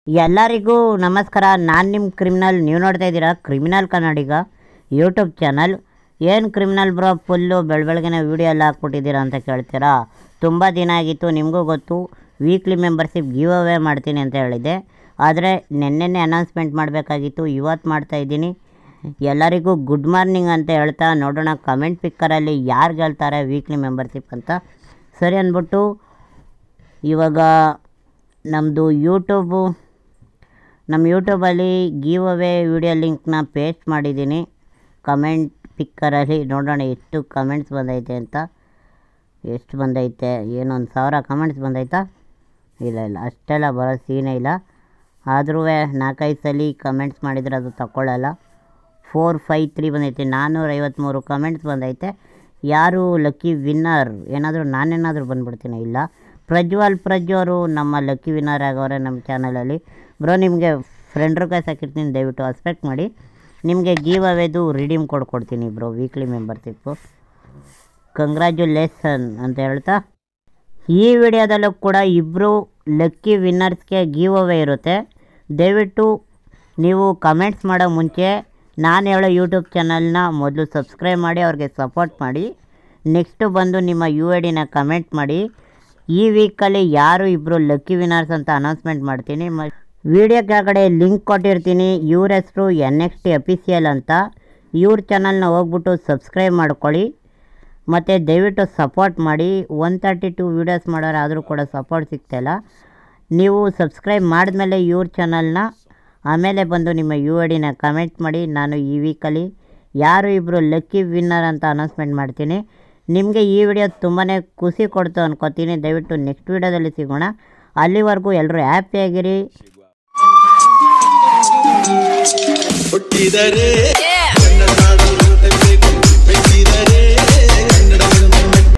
ಎಲ್ಲರಿಗೂ ನಮಸ್ಕಾರ ನಾನು ನಿಮ್ಮ ಕ್ರಿಮಿನಲ್ ನೀವು ನೋಡ್ತಾ ಇದ್ದೀರಾ ಕ್ರಿಮಿನಲ್ ಕನ್ನಡಿಗ ಯೂಟ್ಯೂಬ್ ಚಾನಲ್ ಏನು ಕ್ರಿಮಿನಲ್ ಬ್ರೋ ಫುಲ್ಲು ಬೆಳ ಬೆಳಗ್ಗೆನೇ ವೀಡಿಯೋ ಎಲ್ಲ ಹಾಕ್ಬಿಟ್ಟಿದ್ದೀರಾ ಅಂತ ಕೇಳ್ತೀರಾ ತುಂಬ ದಿನ ಆಗಿತ್ತು ನಿಮಗೂ ಗೊತ್ತು ವೀಕ್ಲಿ ಮೆಂಬರ್ಶಿಪ್ ಗಿವ್ ಅವೇ ಮಾಡ್ತೀನಿ ಅಂತ ಹೇಳಿದ್ದೆ ಆದರೆ ನೆನ್ನೆನೇ ಅನೌನ್ಸ್ಮೆಂಟ್ ಮಾಡಬೇಕಾಗಿತ್ತು ಇವತ್ತು ಮಾಡ್ತಾ ಇದ್ದೀನಿ ಎಲ್ಲರಿಗೂ ಗುಡ್ ಮಾರ್ನಿಂಗ್ ಅಂತ ಹೇಳ್ತಾ ನೋಡೋಣ ಕಮೆಂಟ್ ಪಿಕ್ಕರಲ್ಲಿ ಯಾರು ಗೆಲ್ತಾರೆ ವೀಕ್ಲಿ ಮೆಂಬರ್ಶಿಪ್ ಅಂತ ಸರಿ ಅಂದ್ಬಿಟ್ಟು ಇವಾಗ ನಮ್ಮದು ಯೂಟ್ಯೂಬು ನಮ್ಮ ಯೂಟ್ಯೂಬಲ್ಲಿ ಗಿವ್ ಅವೇ ವಿಡಿಯೋ ಲಿಂಕ್ನ ಪೇಸ್ಟ್ ಮಾಡಿದ್ದೀನಿ ಕಮೆಂಟ್ ಪಿಕ್ಕರಲ್ಲಿ ನೋಡೋಣ ಎಷ್ಟು ಕಮೆಂಟ್ಸ್ ಬಂದೈತೆ ಅಂತ ಎಷ್ಟು ಬಂದೈತೆ ಏನೊಂದು ಸಾವಿರ ಕಮೆಂಟ್ಸ್ ಬಂದೈತಾ ಇಲ್ಲ ಇಲ್ಲ ಅಷ್ಟೆಲ್ಲ ಬರೋ ಸೀನೇ ಇಲ್ಲ ಆದ್ರೂ ನಾಲ್ಕೈದು ಸಲ ಕಮೆಂಟ್ಸ್ ಮಾಡಿದರೆ ಅದು ತಗೊಳ್ಳಲ್ಲ ಫೋರ್ ಫೈ ತ್ರೀ ಬಂದೈತೆ ನಾನ್ನೂರ ಐವತ್ತ್ಮೂರು ಕಮೆಂಟ್ಸ್ ಬಂದೈತೆ ಯಾರು ಲಕ್ಕಿ ವಿನ್ನರ್ ಏನಾದರೂ ನಾನೇನಾದರೂ ಬಂದ್ಬಿಡ್ತೀನಿ ಇಲ್ಲ ಪ್ರಜ್ವಲ್ ಪ್ರಜ್ವ ಅವರು ನಮ್ಮ ಲಕ್ಕಿ ವಿನ್ನರ್ ಆಗವ್ರೆ ನಮ್ಮ ಚಾನಲಲ್ಲಿ ಬ್ರೋ ನಿಮಗೆ ಫ್ರೆಂಡ್ ರಿಕ್ವೆಸ್ಟ್ ಹಾಕಿರ್ತೀನಿ ದಯವಿಟ್ಟು ಅಸ್ಪೆಕ್ಟ್ ಮಾಡಿ ನಿಮಗೆ ಗೀವ್ ಅವೇದು ರಿಡೀಮ್ ಕೋಡ್ ಕೊಡ್ತೀನಿ ಬ್ರೋ ವೀಕ್ಲಿ ಮೆಂಬರ್ಶಿಪ್ಪು ಕಂಗ್ರ್ಯಾಚುಲೇಸನ್ ಅಂತ ಹೇಳ್ತಾ ಈ ವಿಡಿಯೋದಲ್ಲೂ ಕೂಡ ಇಬ್ಬರು ಲಕ್ಕಿ ವಿನ್ನರ್ಸ್ಗೆ ಗಿವ್ ಅವೇ ಇರುತ್ತೆ ದಯವಿಟ್ಟು ನೀವು ಕಮೆಂಟ್ಸ್ ಮಾಡೋ ಮುಂಚೆ ನಾನು ಹೇಳೋ ಯೂಟ್ಯೂಬ್ ಚಾನಲ್ನ ಮೊದಲು ಸಬ್ಸ್ಕ್ರೈಬ್ ಮಾಡಿ ಅವ್ರಿಗೆ ಸಪೋರ್ಟ್ ಮಾಡಿ ನೆಕ್ಸ್ಟು ಬಂದು ನಿಮ್ಮ ಯು ಐ ಡಿನ ಕಮೆಂಟ್ ಮಾಡಿ ಈ ವೀಕಲ್ಲಿ ಯಾರು ಇಬ್ಬರು ಲಕ್ಕಿ ವಿನ್ನರ್ಸ್ ಅಂತ ಅನೌನ್ಸ್ಮೆಂಟ್ ಮಾಡ್ತೀನಿ ಮ ವಿಡಿಯೋ ಕೆಳಗಡೆ ಲಿಂಕ್ ಕೊಟ್ಟಿರ್ತೀನಿ ಇವ್ರ ಹೆಸರು ಎನ್ ಎಕ್ಸ್ ಟಿ ಅಫಿಸಿಯಲ್ ಅಂತ ಇವ್ರ ಚಾನಲ್ನ ಹೋಗ್ಬಿಟ್ಟು ಸಬ್ಸ್ಕ್ರೈಬ್ ಮಾಡ್ಕೊಳ್ಳಿ ಮತ್ತು ದಯವಿಟ್ಟು ಸಪೋರ್ಟ್ ಮಾಡಿ ಒನ್ ತರ್ಟಿ ಟು ವೀಡಿಯೋಸ್ ಮಾಡೋರು ಆದರೂ ಕೂಡ ಸಪೋರ್ಟ್ ಸಿಗ್ತಾಯಿಲ್ಲ ನೀವು ಸಬ್ಸ್ಕ್ರೈಬ್ ಮಾಡಿದ್ಮೇಲೆ ಇವ್ರ ಚಾನಲ್ನ ಆಮೇಲೆ ಬಂದು ನಿಮ್ಮ ಯು ಐ ಡಿನ ಕಮೆಂಟ್ ಮಾಡಿ ನಾನು ಈ ವೀಕಲ್ಲಿ ಯಾರು ಇಬ್ಬರು ಲಕ್ಕಿ ವಿನ್ನರ್ ಅಂತ ಅನೌನ್ಸ್ಮೆಂಟ್ ಮಾಡ್ತೀನಿ ನಿಮಗೆ ಈ ವಿಡಿಯೋ ತುಂಬಾ ಖುಷಿ ಕೊಡ್ತು ಅನ್ಕೋತೀನಿ ದಯವಿಟ್ಟು ನೆಕ್ಸ್ಟ್ ವೀಡಿಯೋದಲ್ಲಿ ಸಿಗೋಣ ಅಲ್ಲಿವರೆಗೂ ಎಲ್ಲರೂ ಹ್ಯಾಪಿಯಾಗಿರಿ ಹುಟ್ಟಿದರೆ ಕನ್ನಡ ನಾಡು ಹುಟ್ಟಬೇಕು ಮೆಚ್ಚಿದರೆ ಕನ್ನಡವನ್ನು ಮೆಚ್ಚ-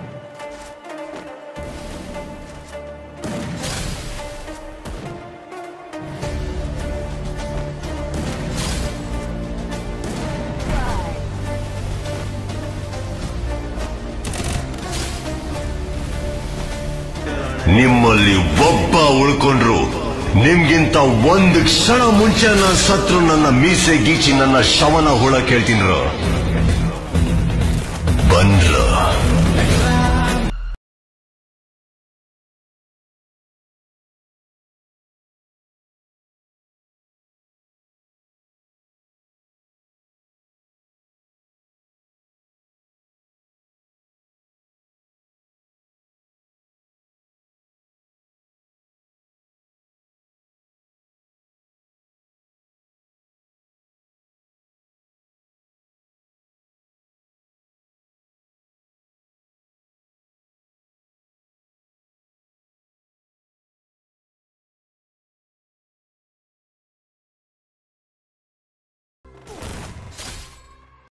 ನಿಮ್ಮಲ್ಲಿ ಒಬ್ಬ ಉಳ್ಕೊಂಡ್ರು ನಿಮ್ಗಿಂತ ಒಂದು ಕ್ಷಣ ಮುಂಚೆ ನನ್ನ ಸತ್ರು ನನ್ನ ಮೀಸೆ ಗೀಚಿ ನನ್ನ ಶವನ ಹುಳ ಕೇಳ್ತೀನ್ರು ಬಂದ್ರ